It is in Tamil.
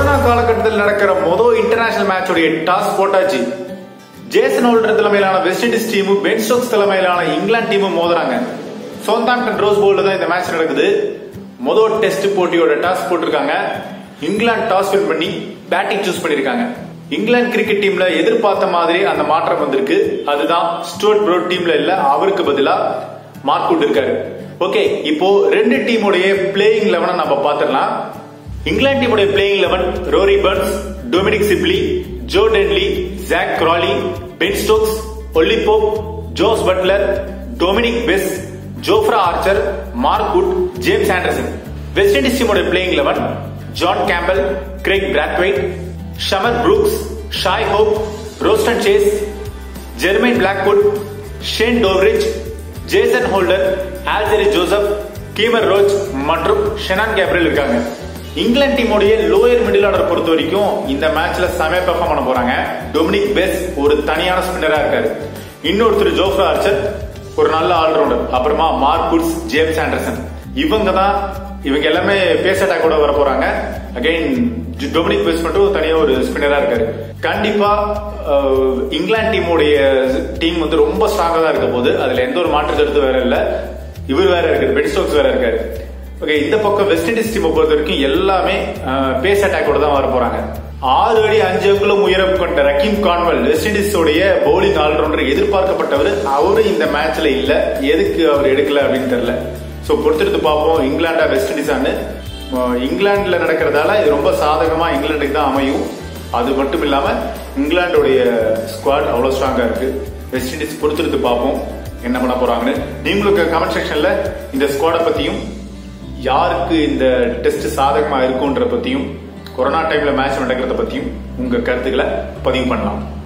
கொரோனா காலகட்டத்தில் நடக்கிற மொதல் இன்டர்நேஷனல் மேட்சோடைய டாஸ் போட்டாச்சு ஜேசன் ஹோல்டர் தலைமையிலான வெஸ்ட் இண்டீஸ் டீமும் பென் ஸ்டோக்ஸ் தலைமையிலான இங்கிலாந்து டீமும் மோதுறாங்க சோந்தாம்டன் ரோஸ் போல்ல தான் இந்த மேட்ச் நடக்குது மொதல் டெஸ்ட் போட்டியோட டாஸ் போட்டிருக்காங்க இங்கிலாந்து டாஸ் வின் பண்ணி பேட்டிங் சூஸ் பண்ணிருக்காங்க இங்கிலாந்து கிரிக்கெட் டீம்ல எதிர்பார்த்த மாதிரி அந்த மாற்றம் வந்திருக்கு அதுதான் ஸ்டோர்ட் ப்ரோ டீம்ல இல்ல அவருக்கு பதிலா மார்க்குட் இருக்காரு ஓகே இப்போ ரெண்டு டீமுடைய பிளேயிங் லெவனை நம்ம பாத்திரலாம் இங்கிலாந்து டீமுடைய playing eleven Rory Burns Dominic Sibley Joe Denly Zak Crawley Ben Stokes Ollie Pope Jos Buttler Dominic Bess Jofra Archer Mark Wood James Anderson West Indies டீமோட playing eleven John Campbell Kraigg Brathwaite Shamarh Brooks Shai Hope Roston Chase Jermaine Blackwood Shane Dowrich Jason Holder Alzarri Joseph Kemar Roach மற்றும் ஷெனான் கேப்ரியல் இருக்காங்க இங்கிலாந்து டீமுடைய லோயர் மிடில் ஆர்டர் பொறுத்த வரைக்கும் இந்த மேட்ச்ல செமையா பெர்ஃபார்ம் பண்ண போறாங்க டொமினிக் பெஸ் ஒரு தனியான ஸ்பின்னரா இருக்காரு இன்னொருத்தர் ஜோஃப்ரா ஆர்ச்சர் ஒரு நல்ல ஆல்ரவுண்டர் அப்புறமா மார்க் குட்ஸ் ஜேம்ஸ் ஆண்டர்சன் இவங்க தான் இவங்க எல்லாமே பேஸ் அட்டாக் கூட வர போறாங்க அகைன் டொமினிக் பெஸ் மட்டும் தனியா ஒரு ஸ்பின்னரா இருக்காரு கண்டிப்பா அஹ், இங்கிலாந்து டீமுடைய டீம் வந்து ரொம்ப ஸ்ட்ராங்கா தான் இருக்க போகுது அதுல எந்த ஒரு மாற்று கருத்து வேற இல்ல இவர் வேற இருக்காரு பென் ஸ்டோக்ஸ் வேற இருக்காரு ஓகே இந்த பக்கம் வெஸ்ட் இண்டீஸ் டீமை பொறுத்த வரைக்கும் எல்லாமே பேஸ் அட்டாக்கோட தான் வர போறாங்க ஆறு அடி அஞ்சு அங்குலம் உயரம் கொண்ட ரக்கீம் கான்வெல் வெஸ்ட் இண்டீஸோடைய பவுலிங் ஆல்ரவுண்டர் எதிர்பார்க்கப்பட்டவர் அவரு இந்த மேட்ச்ல இல்ல எதுக்கு அவர் எடுக்கல அப்படின்னு தெரியல சோ பொறுத்திருந்து பார்ப்போம் இங்கிலாண்டா வெஸ்ட் இண்டீஸான்னு அஹ், இங்கிலாந்துல நடக்கிறதால இது ரொம்ப சாதகமா இங்கிலாந்துக்கு தான் அமையும் அது மட்டும் இல்லாம இங்கிலாந்துடைய ஸ்குவாட் அவ்வளவு ஸ்ட்ராங்கா இருக்கு வெஸ்ட் இண்டீஸ் பொறுத்திருந்து பார்ப்போம் என்ன பண்ண போறாங்கன்னு நீங்களுக்கு கமெண்ட் செக்ஷன்ல இந்த ஸ்குவாடை பத்தியும் யாருக்கு இந்த டெஸ்ட் சாதகமா இருக்குன்ற பத்தியும் கொரோனா டைம்ல மேட்ச் நடக்கிறத பத்தியும் உங்க கருத்துக்களை பதிவு பண்ணலாம்